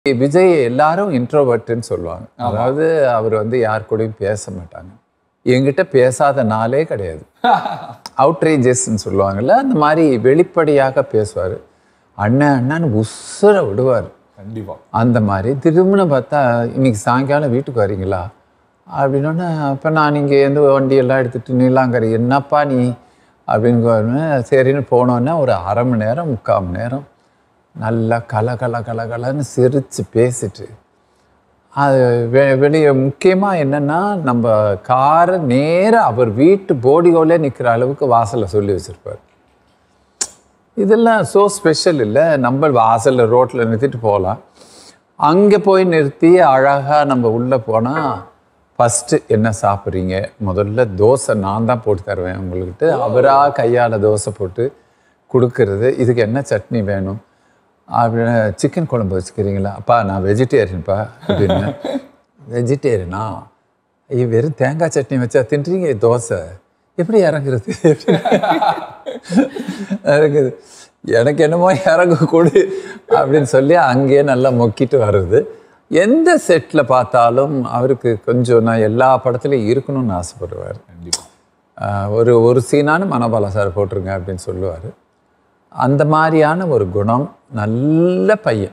விஜய் எல்லாரும் இன்ட்ரோவர்ட்னு சொல்லுவாங்க அதாவது அவர் வந்து யார் கூடயும் பேச மாட்டாங்க என்கிட்ட பேசாத நாளே கிடையாது அவுட்ரேஜஸ்ன்னு சொல்லுவாங்கல்ல அந்த மாதிரி வெளிப்படையாக பேசுவார் அண்ணன் அண்ணன் உசுர விடுவார் கண்டிப்பா அந்த மாதிரி திரும்பின பார்த்தா இன்னைக்கு சாயங்காலம் வீட்டுக்கு வரீங்களா அப்படின்னோடனே அப்போ நான் இங்கே எந்த வண்டியெல்லாம் எடுத்துகிட்டு நீலாங்கரை என்னப்பா நீ அப்படின்னு சொன்னேன். சரின்னு போனோன்னே ஒரு அரை மணி நேரம் முக்கால் மணி நேரம் நல்லா கல கல கல கலன்னு சிரித்து பேசிட்டு அது வெ வெளியே முக்கியமாக என்னென்னா நம்ம காரை நேராக அவர் வீட்டு போடியோலே நிற்கிற அளவுக்கு வாசலில் சொல்லி வச்சுருப்பார் இதெல்லாம் ஸோ ஸ்பெஷல் இல்லை நம்ம வாசலில் ரோட்டில் நிறுத்திட்டு போகலாம் அங்கே போய் நிறுத்தி அழகாக நம்ம உள்ளே போனால் ஃபஸ்ட்டு என்ன சாப்பிட்றீங்க முதல்ல தோசை நான் தான் போட்டு தருவேன் உங்கள்கிட்ட அவராக கையால் தோசை போட்டு கொடுக்கறது இதுக்கு என்ன சட்னி வேணும் அப்படின்னு சிக்கன் குழம்பு வச்சுக்கிறீங்களா அப்பா நான் வெஜிடேரியன்ப்பா அப்படின்னு வெஜிடேரியனா ஐயோ வெறும் தேங்காய் சட்னி வச்சா தின்றீங்க தோசை எப்படி இறங்குறது இறங்குது எனக்கு என்னமோ இறங்க கொடு அப்படின்னு சொல்லி அங்கேயே நல்லா மொக்கிட்டு வருது எந்த செட்டில் பார்த்தாலும் அவருக்கு கொஞ்சம் நான் எல்லா படத்துலையும் இருக்கணும்னு ஆசைப்படுவார் கண்டிப்பா ஆஹ் ஒரு ஒரு சீனான மனபாலா சார் போட்டிருங்க அப்படின்னு சொல்லுவார் அந்த மாதிரியான ஒரு குணம் நல்ல பையன்